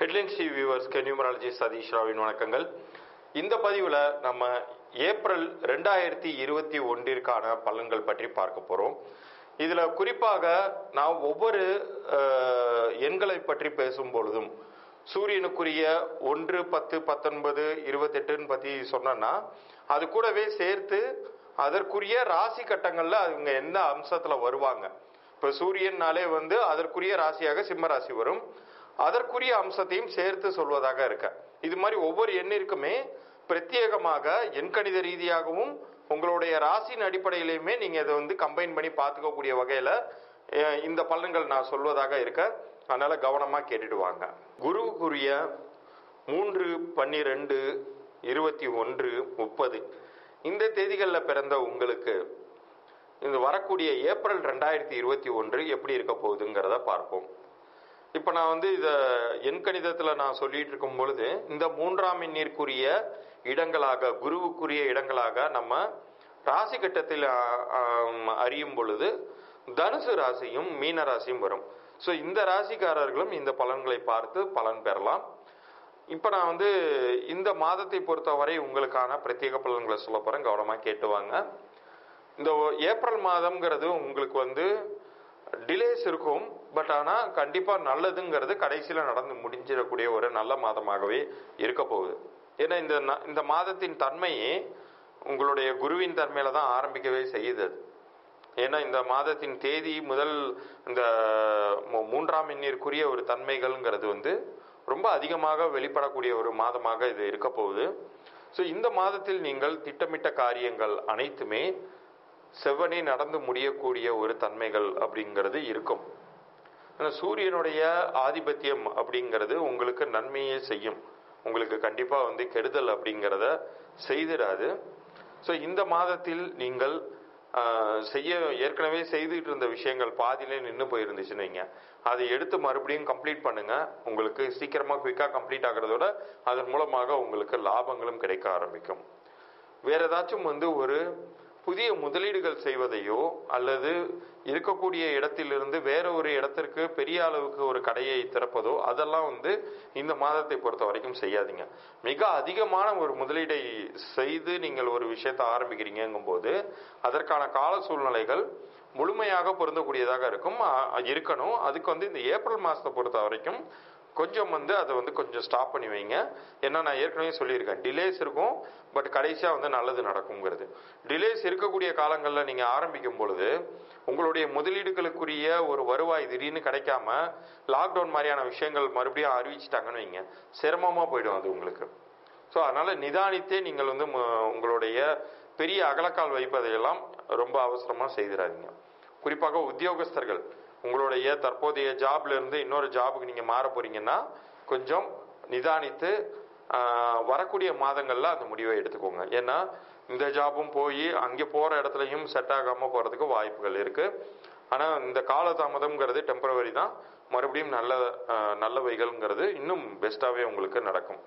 headlines TV வியூவர்ஸ்க்கு numerology Satish ராவின் வணக்கங்கள் இந்த பதிவில் நம்ம ஏப்ரல் ரெண்டாயிரத்தி இருபத்தி ஒன்றிற்கான பலன்கள் பற்றி பார்க்க போகிறோம் இதில் குறிப்பாக நான் ஒவ்வொரு அஹ், எண்களை பற்றி பேசும் பொழுதும் சூரியனுக்குரிய ஒன்று பத்து பத்தொன்பது இருபத்தெட்டுன்னு பற்றி சொன்னேன்னா அது கூடவே சேர்த்து அதற்குரிய ராசி கட்டங்களில் அவங்க எந்த அம்சத்தில் வருவாங்க இப்போ சூரியன்னாலே வந்து அதற்குரிய ராசியாக சிம்ம ராசி வரும் அதற்குரிய அம்சத்தையும் சேர்த்து சொல்வதாக இருக்க இது மாதிரி ஒவ்வொரு எண்ணிற்குமே பிரத்யேகமாக எண்கணித ரீதியாகவும் உங்களுடைய ராசியின் அடிப்படையிலையுமே நீங்க இதை வந்து கம்பைன் பண்ணி பார்த்துக்கக்கூடிய வகையில அஹ், இந்த பலன்கள் நான் சொல்வதாக இருக்க அதனால கவனமா கேட்டுட்டு வாங்க குருவுக்குரிய மூன்று பன்னிரெண்டு இருபத்தி ஒன்று முப்பது இந்த தேதிகளில் பிறந்த உங்களுக்கு இந்த வரக்கூடிய ஏப்ரல் ரெண்டாயிரத்தி இருபத்தி ஒன்று எப்படி இருக்க போகுதுங்கிறத பார்ப்போம் இப்போ நான் வந்து இதை எண் கணிதத்தில் நான் சொல்லிட்டு இருக்கும் பொழுது இந்த மூன்றாம் எண்ணிற்குரிய இடங்களாக குருவுக்குரிய இடங்களாக நம்ம ராசி கட்டத்தில் ஆ, ஆம், அறியும் பொழுது தனுசு ராசியும் மீன ராசியும் வரும் ஸோ இந்த ராசிக்காரர்களும் இந்த பலன்களை பார்த்து பலன் பெறலாம் இப்போ நான் வந்து இந்த மாதத்தை பொறுத்தவரை உங்களுக்கான பிரத்யேக பலன்களை சொல்ல போகிறேன் கவனமாக கேட்டுவாங்க இந்த ஒ- ஏப்ரல் மாதம்ங்கிறது உங்களுக்கு வந்து டிலேஸ் இருக்கும் பட் ஆனால் கண்டிப்பாக நல்லதுங்கிறது கடைசியில் நடந்து முடிஞ்சிடக்கூடிய ஒரு நல்ல மாதமாகவே இருக்க போகுது ஏன்னா இந்த ந- இந்த மாதத்தின் தன்மையே உங்களுடைய குருவின் தன்மையில தான் ஆரம்பிக்கவே செய்யுது அது ஏன்னா இந்த மாதத்தின் தேதி முதல் இந்த மூ- மூன்றாம் எண்ணிற்குரிய ஒரு தன்மைகள்ங்கிறது வந்து ரொம்ப அதிகமாக வெளிப்படக்கூடிய ஒரு மாதமாக இது இருக்க போகுது ஸோ இந்த மாதத்தில் நீங்கள் திட்டமிட்ட காரியங்கள் அனைத்துமே செவ்வனே நடந்து முடியக்கூடிய ஒரு தன்மைகள் அப்படிங்கிறது இருக்கும் ஆனா சூரியனுடைய ஆதிபத்தியம் அப்படிங்கிறது உங்களுக்கு நன்மையே செய்யும் உங்களுக்கு கண்டிப்பாக வந்து கெடுதல் அப்படிங்கிறத செய்திடாது ஸோ இந்த மாதத்தில் நீங்கள் ஆஹ், செய்ய ஏற்கனவே செய்துட்டு இருந்த விஷயங்கள் பாதியிலே நின்று போயிருந்துச்சுன்னு வைங்க அதை எடுத்து மறுபடியும் கம்ப்ளீட் பண்ணுங்க உங்களுக்கு சீக்கிரமா குயிக்கா கம்ப்ளீட் ஆகிறதோட அதன் மூலமாக உங்களுக்கு லாபங்களும் கிடைக்க ஆரம்பிக்கும் வேற ஏதாச்சும் வந்து ஒரு புதிய முதலீடுகள் செய்வதையோ அல்லது இருக்கக்கூடிய இடத்திலிருந்து வேற ஒரு இடத்திற்கு பெரிய அளவுக்கு ஒரு கடையை திறப்பதோ அதெல்லாம் வந்து இந்த மாதத்தை பொறுத்த வரைக்கும் செய்யாதீங்க மிக அதிகமான ஒரு முதலீடை செய்து நீங்கள் ஒரு விஷயத்தை ஆரம்பிக்கிறீங்கங்கும் போது அதற்கான கால சூழ்நிலைகள் முழுமையாக பொருந்தக்கூடியதாக இருக்கும் அ- இருக்கணும் அதுக்கு வந்து இந்த ஏப்ரல் மாதத்தை பொறுத்த வரைக்கும் கொஞ்சம் வந்து அதை வந்து கொஞ்சம் ஸ்டாப் பண்ணி வைங்க ஏன்னா நான் ஏற்கனவே சொல்லியிருக்கேன் டிலேஸ் இருக்கும் பட் கடைசியாக வந்து நல்லது நடக்குங்கிறது டிலேஸ் இருக்கக்கூடிய காலங்களில் நீங்கள் ஆரம்பிக்கும் பொழுது உங்களுடைய முதலீடுகளுக்குரிய ஒரு வருவாய் திடீர்னு கிடைக்காம லாக்டவுன் மாதிரியான விஷயங்கள் மறுபடியும் அறிவிச்சிட்டாங்கன்னு வைங்க சிரமமாக போயிடும் அது உங்களுக்கு ஸோ அதனால நிதானித்தே நீங்கள் வந்து ம- உங்களுடைய பெரிய அகலக்கால் வைப்பதையெல்லாம் ரொம்ப அவசரமாக செய்திடாதீங்க குறிப்பாக உத்தியோகஸ்தர்கள் உங்களுடைய தற்போதைய ஜாப்ல இருந்து இன்னொரு ஜாபுக்கு நீங்க மாற போறீங்கன்னா கொஞ்சம் நிதானித்து ஆஹ், வரக்கூடிய மாதங்கள்ல அந்த முடிவை எடுத்துக்கோங்க ஏன்னா இந்த ஜாபும் போய் அங்கே போற இடத்துலையும் செட் ஆகாம போறதுக்கு வாய்ப்புகள் இருக்கு ஆனா இந்த காலதாமதம்ங்கிறது டெம்பரவரி தான் மறுபடியும் நல்ல ஆஹ், நல்லவைகள்ங்கிறது இன்னும் பெஸ்ட்டாவே உங்களுக்கு நடக்கும்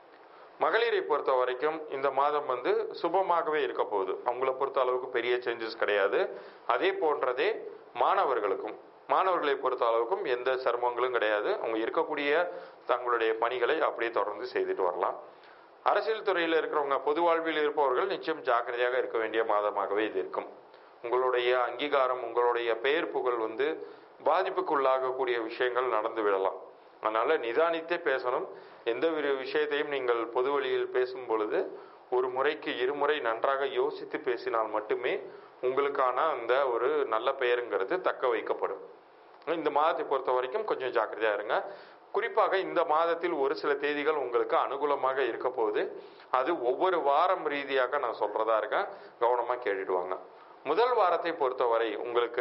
மகளிரை பொறுத்த வரைக்கும் இந்த மாதம் வந்து சுபமாகவே இருக்க போகுது அவங்கள பொறுத்த அளவுக்கு பெரிய சேஞ்சஸ் கிடையாது அதே போன்றதே மாணவர்களுக்கும் மாணவர்களை பொறுத்த அளவுக்கும் எந்த சிரமங்களும் கிடையாது அவங்க இருக்கக்கூடிய தங்களுடைய பணிகளை அப்படியே தொடர்ந்து செய்துட்டு வரலாம் அரசியல் துறையில் இருக்கிறவங்க பொது வாழ்வில் இருப்பவர்கள் நிச்சயம் ஜாக்கிரதையாக இருக்க வேண்டிய மாதமாகவே இது இருக்கும் உங்களுடைய அங்கீகாரம் உங்களுடைய பெயர் புகழ் வந்து பாதிப்புக்குள்ளாகக்கூடிய விஷயங்கள் நடந்து விடலாம் அதனால நிதானித்தே பேசணும் எந்த ஒரு விஷயத்தையும் நீங்கள் பொது வழியில் பேசும் பொழுது ஒரு முறைக்கு இருமுறை நன்றாக யோசித்து பேசினால் மட்டுமே உங்களுக்கான அந்த ஒரு நல்ல பெயருங்கிறது தக்க வைக்கப்படும் இந்த மாதத்தை பொறுத்த வரைக்கும் கொஞ்சம் ஜாக்கிரதையா இருங்க குறிப்பாக இந்த மாதத்தில் ஒரு சில தேதிகள் உங்களுக்கு அனுகூலமாக இருக்க போகுது அது ஒவ்வொரு வாரம் ரீதியாக நான் சொல்றதா இருக்கேன் கவனமா கேட்டுடுவாங்க முதல் வாரத்தை பொறுத்தவரை உங்களுக்கு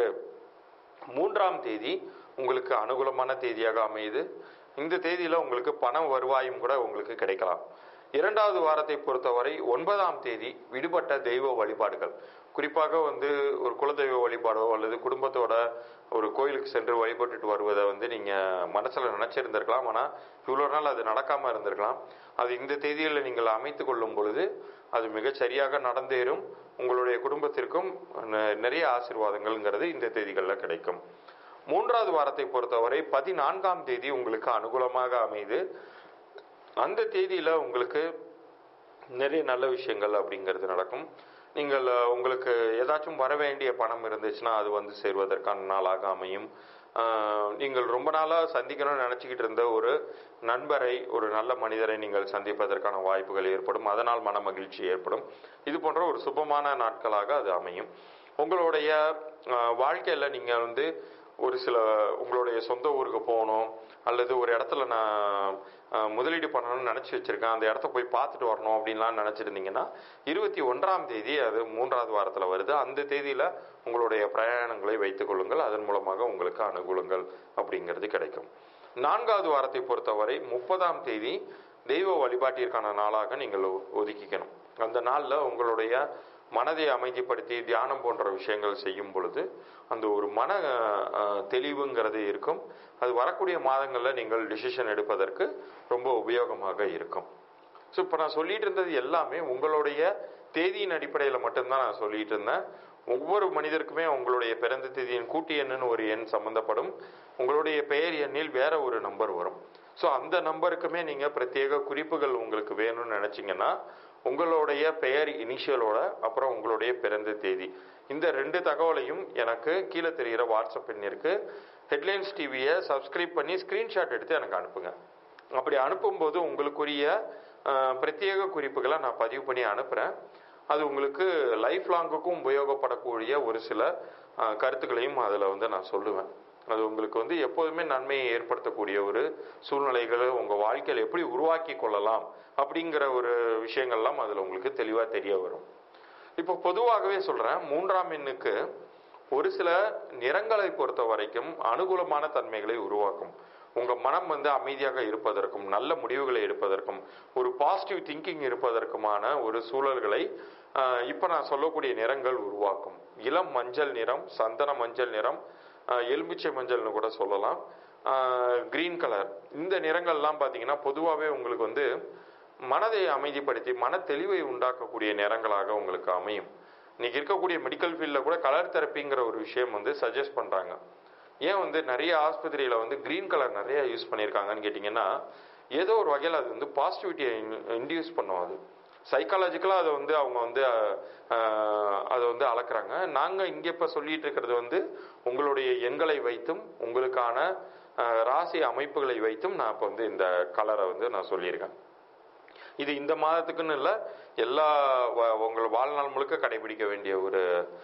மூன்றாம் தேதி உங்களுக்கு அனுகூலமான தேதியாக அமையுது இந்த தேதியில உங்களுக்கு பண வருவாயும் கூட உங்களுக்கு கிடைக்கலாம் இரண்டாவது வாரத்தை பொறுத்தவரை ஒன்பதாம் தேதி விடுபட்ட தெய்வ வழிபாடுகள் குறிப்பாக வந்து ஒரு குலதெய்வ வழிபாடோ அல்லது குடும்பத்தோட ஒரு கோயிலுக்கு சென்று வழிபட்டுட்டு வருவதை வந்து நீங்க மனசுல நினைச்சிருந்திருக்கலாம் ஆனா இவ்வளவு நாள் அது நடக்காம இருந்திருக்கலாம் அது இந்த தேதியில் நீங்கள் அமைத்து கொள்ளும் பொழுது அது மிகச் சரியாக நடந்தேறும் உங்களுடைய குடும்பத்திற்கும் ந- நிறைய ஆசீர்வாதங்கள்ங்கிறது இந்த தேதிகளில் கிடைக்கும் மூன்றாவது வாரத்தை பொறுத்தவரை பதினான்காம் தேதி உங்களுக்கு அனுகூலமாக அமையுது அந்த தேதியில உங்களுக்கு நிறைய நல்ல விஷயங்கள் அப்படிங்கிறது நடக்கும் நீங்கள் அஹ், உங்களுக்கு ஏதாச்சும் வர வேண்டிய பணம் இருந்துச்சுன்னா அது வந்து சேர்வதற்கான நாளாக அமையும் அஹ், நீங்கள் ரொம்ப நாளாக சந்திக்கணும்னு நினச்சிக்கிட்டு இருந்த ஒரு நண்பரை ஒரு நல்ல மனிதரை நீங்கள் சந்திப்பதற்கான வாய்ப்புகள் ஏற்படும் அதனால் மன மகிழ்ச்சி ஏற்படும் இது போன்ற ஒரு சுபமான நாட்களாக அது அமையும் உங்களுடைய அஹ், வாழ்க்கையில நீங்க வந்து ஒரு சில உங்களுடைய சொந்த ஊருக்கு போகணும் அல்லது ஒரு இடத்துல நான் அஹ், முதலீடு பண்ணணும்னு நினச்சி வச்சிருக்கேன் அந்த இடத்த போய் பார்த்துட்டு வரணும் அப்படின்லாம் நினச்சிருந்தீங்கன்னா இருபத்தி ஒன்றாம் தேதி அது மூன்றாவது வாரத்தில் வருது அந்த தேதியில் உங்களுடைய பிரயாணங்களை வைத்துக் கொள்ளுங்கள் அதன் மூலமாக உங்களுக்கு அனுகூலங்கள் அப்படிங்கிறது கிடைக்கும் நான்காவது வாரத்தை பொறுத்தவரை முப்பதாம் தேதி தெய்வ வழிபாட்டிற்கான நாளாக நீங்கள் ஒ- ஒதுக்கிக்கணும் அந்த நாளில் உங்களுடைய மனதை அமைதிப்படுத்தி தியானம் போன்ற விஷயங்கள் செய்யும் பொழுது அந்த ஒரு மன அஹ், தெளிவுங்கிறது இருக்கும் அது வரக்கூடிய மாதங்களில் நீங்கள் டிசிஷன் எடுப்பதற்கு ரொம்ப உபயோகமாக இருக்கும் ஸோ இப்போ நான் சொல்லிட்டு இருந்தது எல்லாமே உங்களுடைய தேதியின் அடிப்படையில் மட்டும்தான் நான் சொல்லிட்டு இருந்தேன் ஒவ்வொரு மனிதருக்குமே உங்களுடைய பிறந்த தேதியின் கூட்டு எண்ணுன்னு ஒரு எண் சம்பந்தப்படும் உங்களுடைய பெயர் எண்ணில் வேற ஒரு நம்பர் வரும் ஸோ அந்த நம்பருக்குமே நீங்கள் பிரத்யேக குறிப்புகள் உங்களுக்கு வேணும்னு நினச்சிங்கன்னா உங்களுடைய பெயர் இனிஷியலோட அப்புறம் உங்களுடைய பிறந்த தேதி இந்த ரெண்டு தகவலையும் எனக்கு கீழே தெரிகிற வாட்ஸ்அப் எண்ணிற்கு ஹெட்லைன்ஸ் டிவியை சப்ஸ்கிரைப் பண்ணி ஸ்க்ரீன்ஷாட் எடுத்து எனக்கு அனுப்புங்க அப்படி அனுப்பும்போது உங்களுக்குரிய அஹ், பிரத்யேக குறிப்புகளை நான் பதிவு பண்ணி அனுப்புகிறேன் அது உங்களுக்கு லைஃப் லாங்குக்கும் உபயோகப்படக்கூடிய ஒரு சில அஹ், கருத்துக்களையும் அதில் வந்து நான் சொல்லுவேன் அது உங்களுக்கு வந்து எப்போதுமே நன்மையை ஏற்படுத்தக்கூடிய ஒரு சூழ்நிலைகளை உங்கள் வாழ்க்கையில் எப்படி உருவாக்கி கொள்ளலாம் அப்படிங்கிற ஒரு விஷயங்கள்லாம் அதில் உங்களுக்கு தெளிவாக தெரிய வரும் இப்போ பொதுவாகவே சொல்கிறேன் மூன்றாம் எண்ணுக்கு ஒரு சில நிறங்களை பொறுத்த வரைக்கும் அனுகூலமான தன்மைகளை உருவாக்கும் உங்க மனம் வந்து அமைதியாக இருப்பதற்கும் நல்ல முடிவுகளை எடுப்பதற்கும் ஒரு பாசிட்டிவ் திங்கிங் இருப்பதற்குமான ஒரு சூழல்களை ஆஹ், இப்ப நான் சொல்லக்கூடிய நிறங்கள் உருவாக்கும் இளம் மஞ்சள் நிறம் சந்தன மஞ்சள் நிறம் ஆஹ், எலுமிச்சை மஞ்சள்னு கூட சொல்லலாம் கிரீன் கலர் இந்த நிறங்கள்லாம் பார்த்தீங்கன்னா பொதுவாகவே உங்களுக்கு வந்து மனதை அமைதிப்படுத்தி மன தெளிவை உண்டாக்கக்கூடிய நிறங்களாக உங்களுக்கு அமையும் இன்னைக்கு இருக்கக்கூடிய மெடிக்கல் ஃபீல்டில் கூட கலர் தெரப்பிங்கிற ஒரு விஷயம் வந்து சஜஸ்ட் பண்ணுறாங்க ஏன் வந்து நிறைய ஆஸ்பத்திரியில் வந்து க்ரீன் கலர் நிறைய யூஸ் பண்ணியிருக்காங்கன்னு கேட்டிங்கன்னா ஏதோ ஒரு வகையில் அது வந்து பாசிட்டிவிட்டியை இன்டியூஸ் பண்ணும் அது சைக்காலஜிக்கலாக அதை வந்து அவங்க வந்து அஹ், அதை வந்து அளக்குறாங்க நாங்கள் இங்கே இப்போ சொல்லிட்டு இருக்கிறது வந்து உங்களுடைய எண்களை வைத்தும் உங்களுக்கான அஹ், ராசி அமைப்புகளை வைத்தும் நான் இப்போ வந்து இந்த கலரை வந்து நான் சொல்லியிருக்கேன் இது இந்த மாதத்துக்குன்னு இல்லை எல்லா வ- உங்கள் வாழ்நாள் முழுக்க கடைபிடிக்க வேண்டிய ஒரு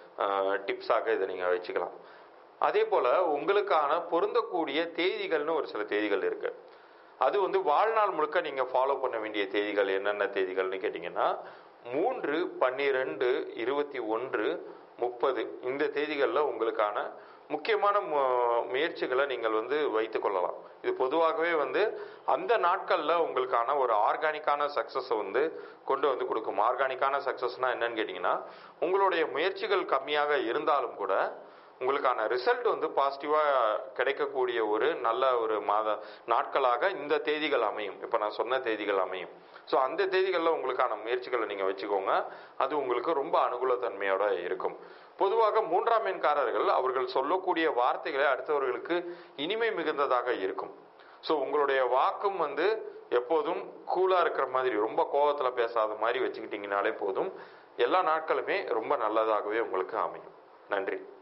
டிப்ஸாக இதை நீங்கள் வச்சுக்கலாம் அதே போல் உங்களுக்கான பொருந்தக்கூடிய தேதிகள்னு ஒரு சில தேதிகள் இருக்கு அது வந்து வாழ்நாள் முழுக்க நீங்கள் ஃபாலோ பண்ண வேண்டிய தேதிகள் என்னென்ன தேதிகள்னு கேட்டிங்கன்னா மூன்று பன்னிரெண்டு இருபத்தி ஒன்று முப்பது இந்த தேதிகளில் உங்களுக்கான முக்கியமான மு- முயற்சிகளை நீங்கள் வந்து வைத்துக் கொள்ளலாம் இது பொதுவாகவே வந்து அந்த நாட்களில் உங்களுக்கான ஒரு ஆர்கானிக்கான சக்ஸஸை வந்து கொண்டு வந்து கொடுக்கும் ஆர்கானிக்கான சக்ஸஸ்னா என்னன்னு கேட்டிங்கன்னா உங்களுடைய முயற்சிகள் கம்மியாக இருந்தாலும் கூட உங்களுக்கான ரிசல்ட் வந்து பாசிட்டிவாக கிடைக்கக்கூடிய ஒரு நல்ல ஒரு மாத நாட்களாக இந்த தேதிகள் அமையும் இப்போ நான் சொன்ன தேதிகள் அமையும் ஸோ அந்த தேதிகளில் உங்களுக்கான முயற்சிகளை நீங்கள் வச்சுக்கோங்க அது உங்களுக்கு ரொம்ப அனுகூலத்தன்மையோட இருக்கும் பொதுவாக மூன்றாம் எண்காரர்கள் அவர்கள் சொல்லக்கூடிய வார்த்தைகளை அடுத்தவர்களுக்கு இனிமை மிகுந்ததாக இருக்கும் ஸோ உங்களுடைய வாக்கும் வந்து எப்போதும் கூலாக இருக்கிற மாதிரி ரொம்ப கோவத்தில் பேசாத மாதிரி வச்சுக்கிட்டீங்கனாலே போதும் எல்லா நாட்களுமே ரொம்ப நல்லதாகவே உங்களுக்கு அமையும் நன்றி